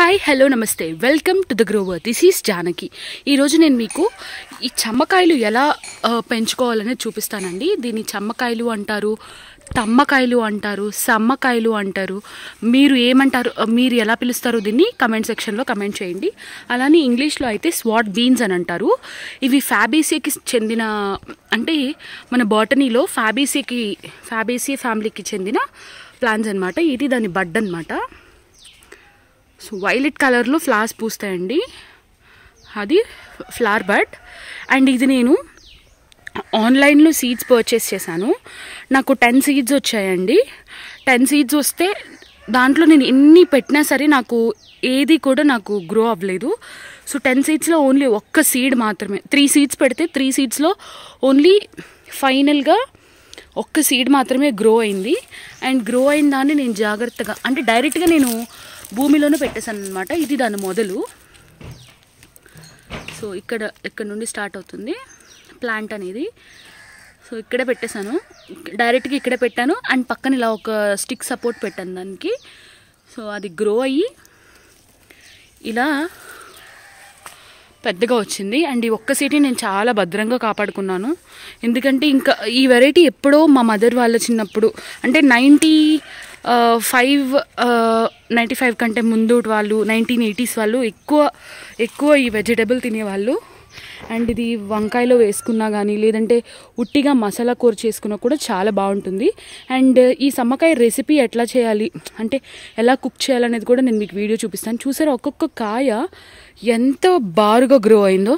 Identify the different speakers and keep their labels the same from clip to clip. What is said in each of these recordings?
Speaker 1: hi hello నమస్తే welcome to the grower this is Janaki ఈరోజు నేను మీకు ఈ చమ్మకాయలు ఎలా ఆ, పెంచుకోవాలనేది చూపిస్తానండి దీన్ని చమ్మకాయలు అంటారు తమ్మకాయలు అంటారు సమ్మకాయలు అంటారు మీరు ఏమంటారు ఆ, మీరు ఎలా పిలుస్తారో దీన్ని కమెంట్ సెక్షన్లో కమెంట్ చేయండి అలానే ఇంగ్లీష్లో అయితే స్వాట్ బీన్స్ అని అంటారు ఇవి ఫ్యాబీసియాకి చెందిన అంటే మన బాటనీలో ఫ్యాబీసియాకి ఫ్యాబేసియా ఫ్యామిలీకి చెందిన ప్లాంట్స్ అనమాట ఇది దాని బడ్ అనమాట సో వైలెట్ కలర్లో ఫ్లవర్స్ పూస్తాయండి అది ఫ్లవర్ బడ్ అండ్ ఇది నేను ఆన్లైన్లో సీడ్స్ పర్చేస్ చేశాను నాకు టెన్ సీడ్స్ వచ్చాయండి టెన్ సీడ్స్ వస్తే దాంట్లో నేను ఎన్ని పెట్టినా సరే నాకు ఏది కూడా నాకు గ్రో అవ్వలేదు సో టెన్ సీడ్స్లో ఓన్లీ ఒక్క సీడ్ మాత్రమే త్రీ సీడ్స్ పెడితే త్రీ సీడ్స్లో ఓన్లీ ఫైనల్గా ఒక్క సీడ్ మాత్రమే గ్రో అయింది అండ్ గ్రో అయిన దాన్ని నేను జాగ్రత్తగా అంటే డైరెక్ట్గా నేను భూమిలోనే పెట్టేశాను అనమాట ఇది దాని మొదలు సో ఇక్కడ ఇక్కడ నుండి స్టార్ట్ అవుతుంది ప్లాంట్ అనేది సో ఇక్కడే పెట్టేశాను డైరెక్ట్గా ఇక్కడే పెట్టాను అండ్ పక్కన ఇలా ఒక స్టిక్ సపోర్ట్ పెట్టాను దానికి సో అది గ్రో అయ్యి ఇలా పెద్దగా వచ్చింది అండ్ ఈ ఒక్క సీటీ నేను చాలా భద్రంగా కాపాడుకున్నాను ఎందుకంటే ఇంకా ఈ వెరైటీ ఎప్పుడో మా మదర్ వాళ్ళ చిన్నప్పుడు అంటే నైంటీ ఫైవ్ నైంటీ ఫైవ్ కంటే ముందు వాళ్ళు నైన్టీన్ ఎయిటీస్ వాళ్ళు ఎక్కువ ఎక్కువ ఈ వెజిటబుల్ తినేవాళ్ళు అండ్ ఇది వంకాయలో వేసుకున్నా కానీ లేదంటే ఉట్టిగా మసాలా కూర చేసుకున్నా కూడా చాలా బాగుంటుంది అండ్ ఈ సమ్మకాయ రెసిపీ ఎట్లా చేయాలి అంటే ఎలా కుక్ చేయాలనేది కూడా నేను మీకు వీడియో చూపిస్తాను చూసారా ఒక్కొక్క కాయ ఎంత బారుగా గ్రో అయిందో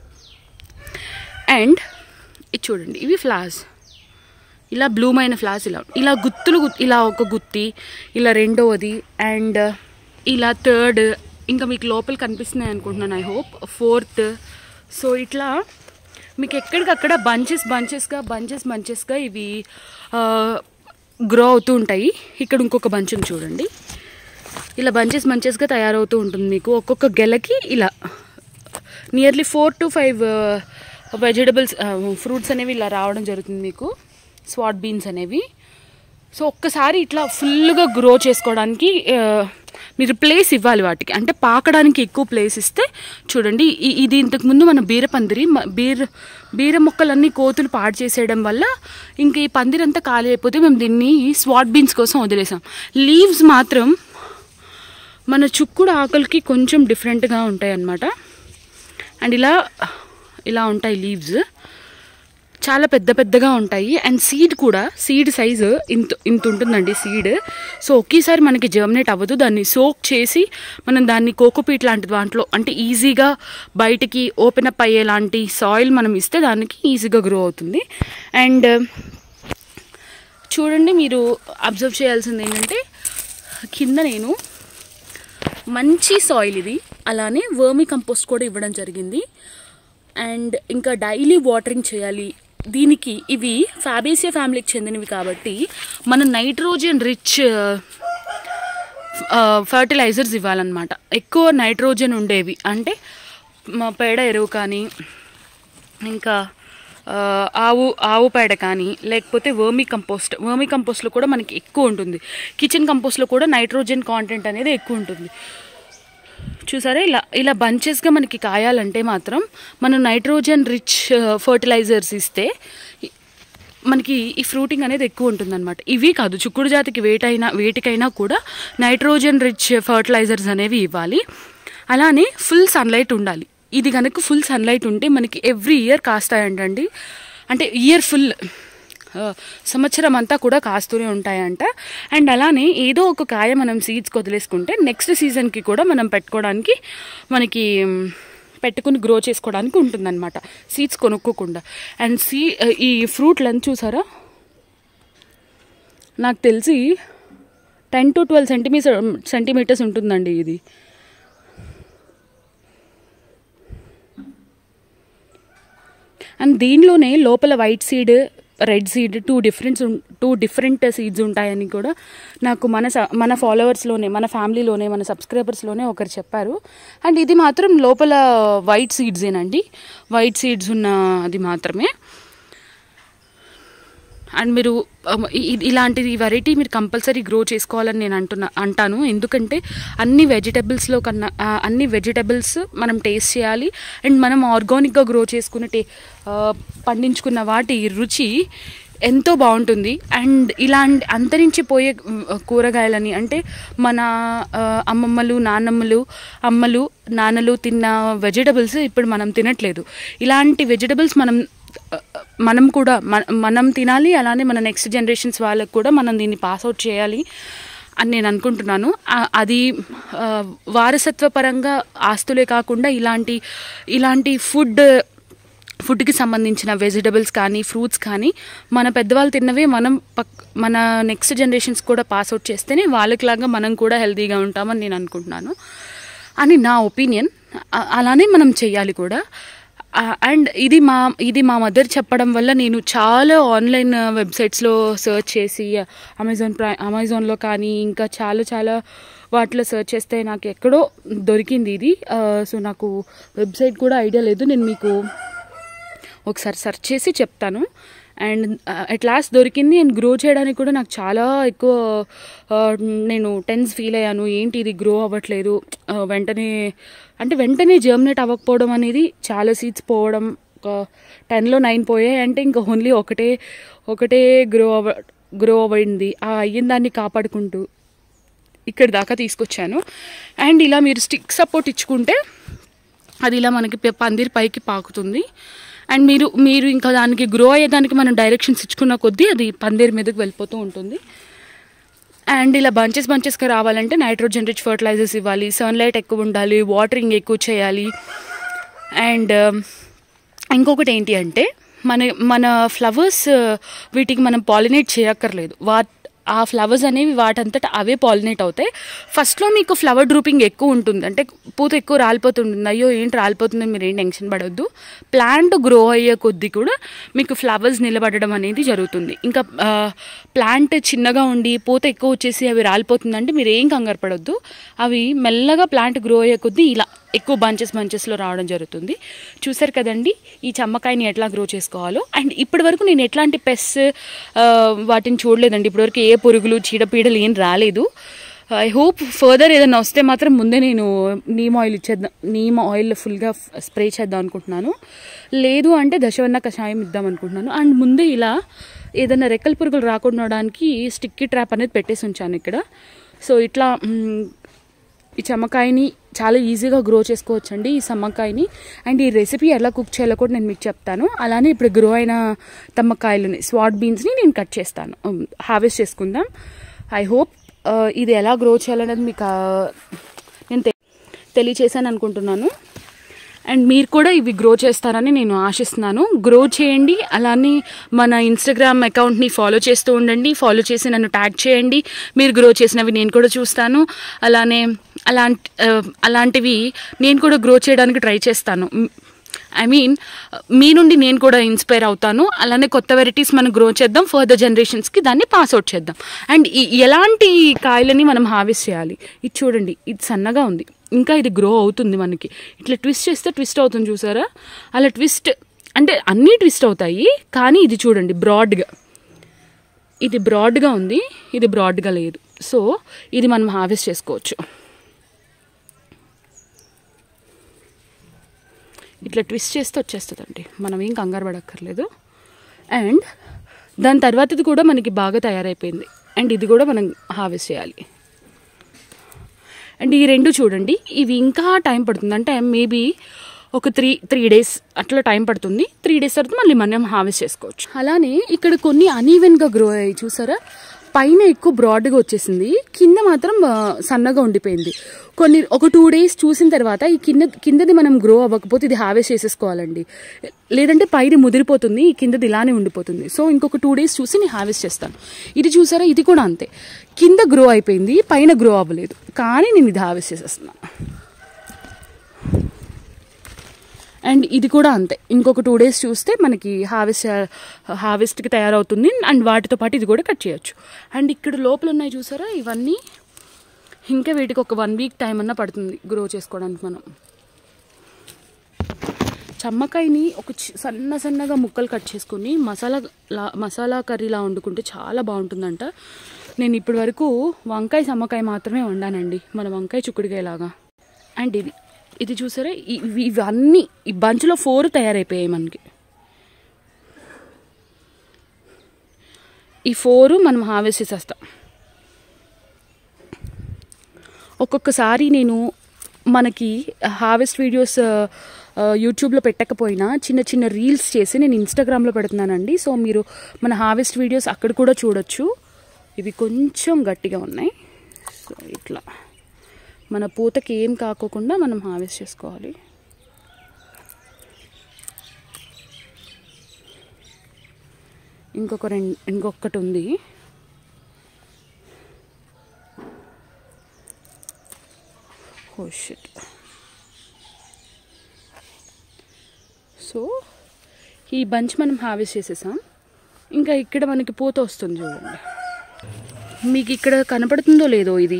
Speaker 1: అండ్ ఇది చూడండి ఇవి ఫ్లవర్స్ ఇలా బ్లూమ్ అయిన ఫ్లవర్స్ ఇలా ఇలా గుత్తులు గుత్- ఇలా ఒక గుత్తి ఇలా రెండవది అండ్ ఇలా థర్డ్ ఇంకా మీకు లోపల కనిపిస్తున్నాయి అనుకుంటున్నాను ఐ హోప్ ఫోర్త్ సో ఇట్లా మీకు ఎక్కడికక్కడ బంచెస్ బంచెస్గా బంచెస్ బంచెస్గా ఇవి గ్రో అవుతూ ఉంటాయి ఇక్కడ ఇంకొక బంచ్ ఉంది చూడండి ఇలా బంచెస్ బంచెస్గా తయారవుతూ ఉంటుంది మీకు ఒక్కొక్క గెలకి ఇలా nearly four to five vegetables fruits అనేవి ఇలా రావడం జరుగుతుంది మీకు స్వాట్ బీన్స్ అనేవి సో ఒక్కసారి ఇట్లా ఫుల్గా గ్రో చేసుకోవడానికి ఆ, మీరు ప్లేస్ ఇవ్వాలి వాటికి అంటే పాకడానికి ఎక్కువ ప్లేస్ ఇస్తే చూడండి ఈ- ఇది ఇంతకుముందు మన బీర పందిరి మ- బీర బీర మొక్కలన్నీ కోతులు పాడు చేసేయడం వల్ల ఇంక ఈ పందిరి అంతా ఖాళీ అయిపోతే మేము దీన్ని స్వాట్ బీన్స్ కోసం వదిలేసాం లీవ్స్ మాత్రం మన చుక్కుడు ఆకులకి కొంచెం డిఫరెంట్గా ఉంటాయి అన్నమాట అండ్ ఇలా ఇలా ఉంటాయి లీవ్స్ చాలా పెద్ద పెద్దగా ఉంటాయి అండ్ సీడ్ కూడా సీడ్ సైజు ఇంత ఇంత ఉంటుందండి సీడ్ సో ఒకేసారి మనకి జర్మినేట్ అవ్వదు దాన్ని సోక్ చేసి మనం దాన్ని కోకోపీట్ లాంటి దాంట్లో అంటే ఈజీగా బయటికి ఓపెన్ అప్ అయ్యేలాంటి సాయిల్ మనం ఇస్తే దానికి ఈజీగా గ్రో అవుతుంది అండ్ చూడండి మీరు అబ్జర్వ్ చేయాల్సింది ఏంటంటే కింద నేను మంచి సాయిల్ ఇది అలానే వర్మి కంపోస్ట్ కూడా ఇవ్వడం జరిగింది అండ్ ఇంకా డైలీ వాటరింగ్ చేయాలి దీనికి ఇవి ఫ్యాబేసియా ఫ్యామిలీకి చెందినవి కాబట్టి మన నైట్రోజన్ రిచ్ ఫర్టిలైజర్స్ ఇవ్వాలన్నమాట ఎక్కువ నైట్రోజన్ ఉండేవి అంటే మా పేడ ఎరువు కానీ ఇంకా ఆ, ఆవు ఆవు పేడ కానీ లేకపోతే వర్మీ కంపోస్ట్ వర్మీ కంపోస్ట్లో కూడా మనకి ఎక్కువ ఉంటుంది కిచెన్ కంపోస్ట్లో కూడా నైట్రోజన్ కాంటెంట్ అనేది ఎక్కువ ఉంటుంది చూసారా ఇలా ఇలా బంచెస్గా మనకి కాయాలంటే మాత్రం మనం నైట్రోజన్ రిచ్ ఫర్టిలైజర్స్ ఇస్తే ఈ- మనకి ఈ ఫ్రూటింగ్ అనేది ఎక్కువ ఉంటుందన్నమాట ఇవి కాదు చుక్కుడు జాతికి వేటైనా వేటికైనా కూడా నైట్రోజన్ రిచ్ ఫర్టిలైజర్స్ అనేవి ఇవ్వాలి అలానే ఫుల్ సన్లైట్ ఉండాలి ఇది కనుక ఫుల్ సన్లైట్ ఉంటే మనకి ఎవ్రీ ఇయర్ కాస్తాయంటండి అంటే ఇయర్ ఫుల్ ఆ, సంవత్సరం అంతా కూడా కాస్తూనే ఉంటాయంట అండ్ అలానే ఏదో ఒక కాయ మనం సీడ్స్ వదిలేసుకుంటే నెక్స్ట్ సీజన్కి కూడా మనం పెట్టుకోవడానికి మనకి మ్, పెట్టుకుని గ్రో చేసుకోవడానికి ఉంటుందన్నమాట సీడ్స్ కొనుక్కోకుండా అండ్ సీ ఈ ఫ్రూట్ లెంత్ చూసారా నాకు తెలిసి ten to twelve centimetre centimetres ఉంటుందండి ఇది అండ్ దీనిలోనే లోపల white seed red seed two differents two different seeds ఉంటాయని కూడా నాకు మన స- మన ఫాలోవర్స్లోనే మన ఫ్యామిలీలోనే మన సబ్స్క్రైబర్స్లోనే ఒకరు చెప్పారు అండ్ ఇది మాత్రం లోపల వైట్ సీడ్సేనండి వైట్ సీడ్స్ ఉన్న అది మాత్రమే అండ్ మీరు um, ఇ- ఇలాంటి వెరైటీ మీరు కంపల్సరీ గ్రో చేసుకోవాలని నేను అంటున్నా అంటాను ఎందుకంటే అన్ని వెజిటబుల్స్లో కన్నా ఆ, అన్ని వెజిటబుల్స్ మనం టేస్ట్ చేయాలి అండ్ మనం ఆర్గానిక్గా గ్రో చేసుకున్న టే ఆ, పండించుకున్న వాటి రుచి ఎంతో బాగుంటుంది అండ్ ఇలాంటి అంతరించిపోయే ఉమ్, కూరగాయలని అంటే మన ఆ, అమ్మమ్మలు నాన్నమ్మలు అమ్మలు నాన్నలు తిన్న వెజిటబుల్స్ ఇప్పుడు మనం తినట్లేదు ఇలాంటి వెజిటబుల్స్ మనం ఆ, మనం కూడా మన మనం తినాలి అలానే మన నెక్స్ట్ జనరేషన్స్ వాళ్ళకు కూడా మనం దీన్ని పాస్ అవుట్ చేయాలి అని నేను అనుకుంటున్నాను ఆ- అది ఆ, వారసత్వ పరంగా ఆస్తులే కాకుండా ఇలాంటి ఇలాంటి ఫుడ్ ఫుడ్కి సంబంధించిన వెజిటబుల్స్ కానీ ఫ్రూట్స్ కానీ మన పెద్దవాళ్ళు తిన్నవే మనం పక్ మన నెక్స్ట్ జనరేషన్స్ కూడా పాస్ అవుట్ చేస్తేనే వాళ్ళకిలాగా మనం కూడా హెల్తీగా ఉంటామని నేను అనుకుంటున్నాను అని నా ఒపీనియన్ అలానే మనం చెయ్యాలి కూడా అండ్ ఇది మా ఇది మా మదర్ చెప్పడం వల్ల నేను చాలా ఆన్లైన్ వెబ్సైట్స్లో సెర్చ్ చేసి అమెజాన్ ప్రై అమెజాన్లో కానీ ఇంకా చాలా చాలా వాటిలో సెర్చ్ చేస్తే నాకు ఎక్కడో దొరికింది ఇది సో నాకు వెబ్సైట్ కూడా ఐడియా లేదు నేను మీకు ఒకసారి సెర్చ్ చేసి చెప్తాను అండ్ అట్ లాస్ట్ దొరికింది అండ్ గ్రో చేయడానికి కూడా నాకు చాలా ఎక్కువ ఆ, నేను టెన్స్ ఫీల్ అయ్యాను ఏంటి ఇది గ్రో అవ్వట్లేదు ఆ, వెంటనే అంటే వెంటనే జర్మినేట్ అవ్వకపోవడం అనేది చాలా సీడ్స్ పోవడం ఒక టెన్లో నైన్ పోయాయి అంటే ఇంకా ఓన్లీ ఒకటే ఒకటే గ్రో అవ్వ గ్రో అవ్వండి ఆ అయ్యిన దాన్ని కాపాడుకుంటూ ఇక్కడ దాకా తీసుకొచ్చాను అండ్ ఇలా మీరు స్టిక్ సపోర్ట్ ఇచ్చుకుంటే అది ఇలా మనకి పె- పందిరి పైకి పాకుతుంది అండ్ మీరు మీరు ఇంకా దానికి గ్రో అయ్యేదానికి మనం డైరెక్షన్స్ ఇచ్చుకున్న కొద్దీ అది పందిరి మీదకి వెళ్ళిపోతూ ఉంటుంది అండ్ ఇలా బంచెస్ బంచెస్గా రావాలంటే నైట్రోజన్ రిచ్ ఫర్టిలైజర్స్ ఇవ్వాలి సన్లైట్ ఎక్కువ ఉండాలి వాటరింగ్ ఎక్కువ చేయాలి అండ్ ఇంకొకటి ఏంటి అంటే మన మన ఫ్లవర్స్ వీటికి మనం పాలినేట్ చేయక్కర్లేదు వా ఆ ఫ్లవర్స్ అనేవి వాటంతట అవే పాలినేట్ అవుతాయి ఫస్ట్లో మీకు ఫ్లవర్ డ్రూపింగ్ ఎక్కువ ఉంటుంది అంటే పూత ఎక్కువ రాలిపోతుంటుంది అయ్యో ఏంటి రాలిపోతుందని మీరు ఏం టెన్షన్ పడొద్దు ప్లాంట్ గ్రో అయ్యే కొద్దీ కూడా మీకు ఫ్లవర్స్ నిలబడడం అనేది జరుగుతుంది ఇంకా ప్లాంట్ చిన్నగా ఉండి పూత ఎక్కువ వచ్చేసి అవి రాలిపోతుందంటే మీరు ఏం కంగారు పడొద్దు అవి మెల్లగా ప్లాంట్ గ్రో అయ్యే కొద్దీ ఇలా ఎక్కువ బంచెస్ బంచెస్లో రావడం జరుగుతుంది చూసారు కదండి ఈ చమ్మకాయని ఎట్లా గ్రో చేసుకోవాలో అండ్ ఇప్పటి వరకు నేను ఎట్లాంటి పెస్ వాటిని చూడలేదండి ఇప్పటివరకు ఏ పురుగులు చీడపీడలు ఏం రాలేదు ఐ హోప్ ఫర్దర్ ఏదైనా వస్తే మాత్రం ముందే నేను నీమ్ ఆయిల్ ఇచ్చేద్దాం నీమ్ ఆయిల్ ఫుల్గా స్ప్రే చేద్దాం అనుకుంటున్నాను లేదు అంటే దశవన్న కషాయం ఇద్దాం అనుకుంటున్నాను అండ్ ముందే ఇలా ఏదైనా రెక్కల పురుగులు రాకుండా ఉండడానికి స్టిక్కీ ట్రాప్ అనేది పెట్టేసి ఉంచాను ఇక్కడ సో ఇట్లా మ్, ఈ చమ్మకాయని చాలా ఈజీగా గ్రో చేసుకోవచ్చండి ఈ సమ్మకాయని అండ్ ఈ రెసిపీ ఎలా కుక్ చేయాలో కూడా నేను మీకు చెప్తాను అలానే ఇప్పుడు గ్రో అయిన తమ్మకాయలని స్వాట్ బీన్స్ని నేను కట్ చేస్తాను హార్వెస్ట్ చేసుకుందాం ఐ హోప్ ఇది ఎలా గ్రో చేయాలనేది మీకు ఆ, నేను తె- తెలియచేశాను అనుకుంటున్నాను అండ్ మీరు కూడా ఇవి గ్రో చేస్తారని నేను ఆశిస్తున్నాను గ్రో చేయండి అలానే మన ఇన్స్టాగ్రామ్ అకౌంట్ని ఫాలో చేస్తూ ఉండండి ఫాలో చేసి నన్ను ట్యాగ్ చేయండి మీరు గ్రో చేసినవి నేను కూడా చూస్తాను అలానే అలాంటి ఆ, అలాంటివి నేను కూడా గ్రో చేయడానికి ట్రై చేస్తాను ఐ మీన్ మీ నుండి నేను కూడా ఇన్స్పైర్ అవుతాను అలానే కొత్త వెరైటీస్ మనం గ్రో చేద్దాం ఫర్దర్ జనరేషన్స్కి దాన్ని పాస్ అవుట్ చేద్దాం అండ్ ఈ ఎలాంటి కాయలని మనం హార్వెస్ట్ చేయాలి ఇది చూడండి ఇది సన్నగా ఉంది ఇంకా ఇది గ్రో అవుతుంది మనకి ఇట్లా ట్విస్ట్ చేస్తే ట్విస్ట్ అవుతుంది చూసారా అలా ట్విస్ట్ అంటే అన్నీ ట్విస్ట్ అవుతాయి కానీ ఇది చూడండి బ్రాడ్గా ఇది బ్రాడ్గా ఉంది ఇది బ్రాడ్గా లేదు సో ఇది మనం హార్వెస్ట్ చేసుకోవచ్చు ఇట్లా ట్విస్ట్ చేస్తే వచ్చేస్తుందండి మనం ఏం కంగారు పడక్కర్లేదు అండ్ దాని తర్వాతది కూడా మనకి బాగా తయారైపోయింది అండ్ ఇది కూడా మనం హార్వెస్ట్ చేయాలి అండ్ ఈ రెండు చూడండి ఇవి ఇంకా టైం పడుతుంది అంటే మేబీ ఒక త్రీ త్రీ డేస్ అట్లా టైం పడుతుంది త్రీ డేస్ తర్వాత మళ్ళీ మనం హార్వెస్ట్ చేసుకోవచ్చు అలానే ఇక్కడ కొన్ని అనీవెన్గా గ్రో అయ్యాయి చూసారా పైన ఎక్కువ బ్రాడ్గా వచ్చేసింది కింద మాత్రం ఆ, సన్నగా ఉండిపోయింది కొన్ని ఒక టూ డేస్ చూసిన తర్వాత ఈ కింద కిందది మనం గ్రో అవ్వకపోతే ఇది హార్వెస్ట్ చేసేసుకోవాలండి లేదంటే పైన ముదిరిపోతుంది ఈ కిందది ఇలానే ఉండిపోతుంది సో ఇంకొక టూ డేస్ చూసి నేను హార్వెస్ట్ చేస్తాను ఇది చూసారా ఇది కూడా అంతే కింద గ్రో అయిపోయింది పైన గ్రో అవ్వలేదు కానీ నేను ఇది హార్వెస్ట్ చేసేస్తున్నాను అండ్ ఇది కూడా అంతే ఇంకొక టూ డేస్ చూస్తే మనకి హార్వెస్ట్ హార్వెస్ట్కి తయారవుతుంది అండ్ వాటితో పాటు ఇది కూడా కట్ చేయొచ్చు అండ్ ఇక్కడ లోపల ఉన్నాయి చూసారా ఇవన్నీ ఇంకా వీటికి ఒక వన్ వీక్ టైం అన్నా పడుతుంది గ్రో చేసుకోవడానికి మనం చమ్మకాయని ఒక చి- సన్న సన్నగా ముక్కలు కట్ చేసుకొని మసాలా లా మసాలా కర్రీలా వండుకుంటే చాలా బాగుంటుందంట నేను ఇప్పటి వరకు వంకాయ సమ్మకాయ మాత్రమే వండానండి మన వంకాయ చుక్కుడుకాయలాగా అండ్ ఇది ఇది చూసారా ఇవి ఇవన్నీ ఈ బంచ్లో ఫోర్ తయారైపోయాయి మనకి ఈ ఫోరు మనం హార్వెస్ట్ చేసేస్తాం ఒక్కొక్కసారి నేను మనకి హార్వెస్ట్ వీడియోస్ ఆ, యూట్యూబ్లో పెట్టకపోయినా చిన్న చిన్న రీల్స్ చేసి నేను ఇన్స్టాగ్రామ్లో పెడుతున్నానండి సో మీరు మన హార్వెస్ట్ వీడియోస్ అక్కడ కూడా చూడొచ్చు ఇవి కొంచెం గట్టిగా ఉన్నాయి సో ఇట్లా మన పూతకి ఏం కాకోకుండా మనం హార్వెస్ట్ చేసుకోవాలి ఇంకొక రెండు ఇంకొకటి ఉంది ఓ షిట్ సో ఈ బంచ్ మనం హార్వెస్ట్ చేసేసాం ఇంకా ఇక్కడ మనకి పూత వస్తుంది చూడండి మీకు ఇక్కడ కనపడుతుందో లేదో ఇది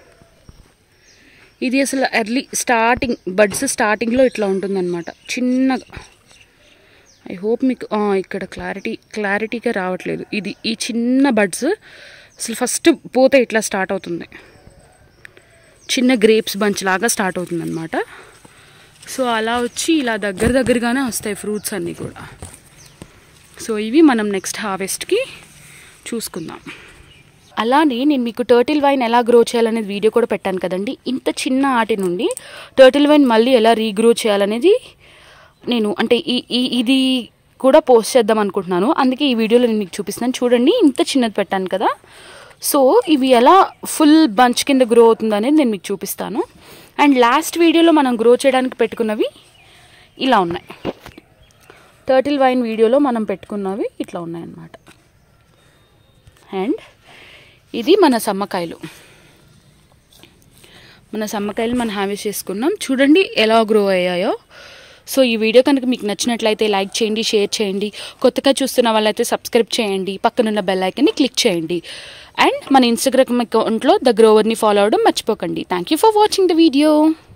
Speaker 1: ఇది అసలు ఎర్లీ స్టార్టింగ్ బడ్స్ స్టార్టింగ్లో ఇట్లా ఉంటుందన్నమాట చిన్నగా ఐ హోప్ మీకు ఆ, ఇక్కడ క్లారిటీ క్లారిటీగా రావట్లేదు ఇది ఈ చిన్న బడ్స్ అసలు ఫస్ట్ పూత ఇట్లా స్టార్ట్ అవుతుంది చిన్న గ్రేప్స్ బంచ్ లాగా స్టార్ట్ అవుతుంది అనమాట సో అలా వచ్చి ఇలా దగ్గర దగ్గరగానే వస్తాయి ఫ్రూట్స్ అన్నీ కూడా సో ఇవి మనం నెక్స్ట్ హార్వెస్ట్కి చూసుకుందాం అలానే నేను మీకు టర్టిల్ వైన్ ఎలా గ్రో చేయాలనేది వీడియో కూడా పెట్టాను కదండి ఇంత చిన్న ఆటి నుండి టర్టిల్ వైన్ మళ్ళీ ఎలా రీగ్రో చేయాలనేది నేను అంటే ఈ ఈ- ఇది కూడా పోస్ట్ చేద్దాం అనుకుంటున్నాను అందుకే ఈ వీడియోలో నేను మీకు చూపిస్తున్నాను చూడండి ఇంత చిన్నది పెట్టాను కదా సో ఇవి ఎలా ఫుల్ బంచ్ కింద గ్రో అవుతుంది అనేది నేను మీకు చూపిస్తాను అండ్ లాస్ట్ వీడియోలో మనం గ్రో చేయడానికి పెట్టుకున్నవి ఇలా ఉన్నాయి టర్టిల్ వైన్ వీడియోలో మనం పెట్టుకున్నవి ఇట్లా ఉన్నాయన్నమాట అండ్ ఇది మన సమ్మకాయలు మన సమ్మకాయలు మనం హార్వెస్ట్ చేసుకున్నాం చూడండి ఎలా గ్రో అయ్యాయో సో ఈ వీడియో కనుక మీకు నచ్చినట్లయితే లైక్ చేయండి షేర్ చేయండి కొత్తగా చూస్తున్న వాళ్ళైతే సబ్స్క్రైబ్ చేయండి పక్కనున్న బెల్ ఐకన్ని క్లిక్ చేయండి అండ్ మన ఇన్స్టాగ్రామ్ అకౌంట్లో ద గ్రోవర్ని ఫాలో అవ్వడం మర్చిపోకండి thank you for watching the video